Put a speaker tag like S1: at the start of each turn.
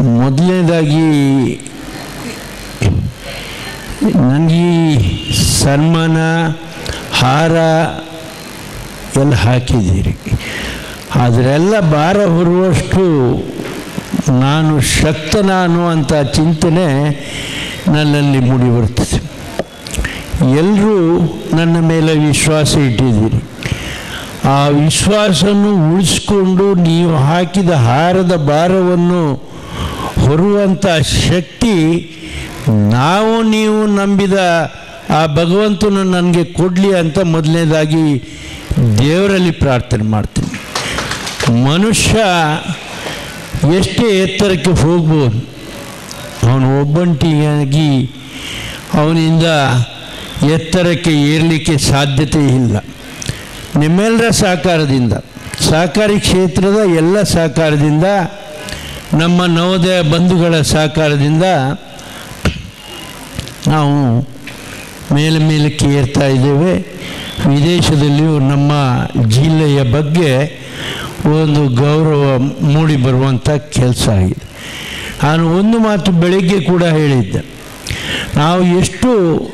S1: ಮೊದಲನೇದಾಗಿ ನನಗೆ ಈ ಸನ್ಮಾನ ಹಾರ ಎಲ್ಲ ಹಾಕಿದ್ದೀರಿ ಅದರೆಲ್ಲ ಭಾರ ಹೊರುವಷ್ಟು ನಾನು ಶಕ್ತನ ಅನ್ನುವಂಥ ಚಿಂತನೆ ನನ್ನಲ್ಲಿ ಮೂಡಿ ಬರ್ತದೆ ಎಲ್ಲರೂ ನನ್ನ ಮೇಲೆ ವಿಶ್ವಾಸ ಇಟ್ಟಿದ್ದೀರಿ ಆ ವಿಶ್ವಾಸವನ್ನು ಉಳಿಸ್ಕೊಂಡು ನೀವು ಹಾಕಿದ ಹಾರದ ಭಾರವನ್ನು ಹೊರುವಂಥ ಶಕ್ತಿ ನಾವು ನೀವು ನಂಬಿದ ಆ ಭಗವಂತನು ನನಗೆ ಕೊಡಲಿ ಅಂತ ಮೊದಲನೇದಾಗಿ ದೇವರಲ್ಲಿ ಪ್ರಾರ್ಥನೆ ಮಾಡ್ತೀನಿ ಮನುಷ್ಯ ಎಷ್ಟೇ ಎತ್ತರಕ್ಕೆ ಹೋಗ್ಬೋದು ಅವನು ಒಬ್ಬಂಟಿಯಾಗಿ ಅವನಿಂದ ಎತ್ತರಕ್ಕೆ ಏರಲಿಕ್ಕೆ ಸಾಧ್ಯತೆ ಇಲ್ಲ ನಿಮ್ಮೆಲ್ಲರ ಸಹಕಾರದಿಂದ ಸಹಕಾರಿ ಕ್ಷೇತ್ರದ ಎಲ್ಲ ಸಹಕಾರದಿಂದ ನಮ್ಮ ನವೋದಯ ಬಂಧುಗಳ ಸಹಕಾರದಿಂದ ನಾವು ಮೇಲೆ ಮೇಲಕ್ಕೆ ಏರ್ತಾ ಇದ್ದೇವೆ ವಿದೇಶದಲ್ಲಿಯೂ ನಮ್ಮ ಜಿಲ್ಲೆಯ ಬಗ್ಗೆ ಒಂದು ಗೌರವ ಮೂಡಿ ಬರುವಂಥ ಕೆಲಸ ಆಗಿದೆ ನಾನು ಒಂದು ಮಾತು ಬೆಳಗ್ಗೆ ಕೂಡ ಹೇಳಿದ್ದೆ ನಾವು ಎಷ್ಟು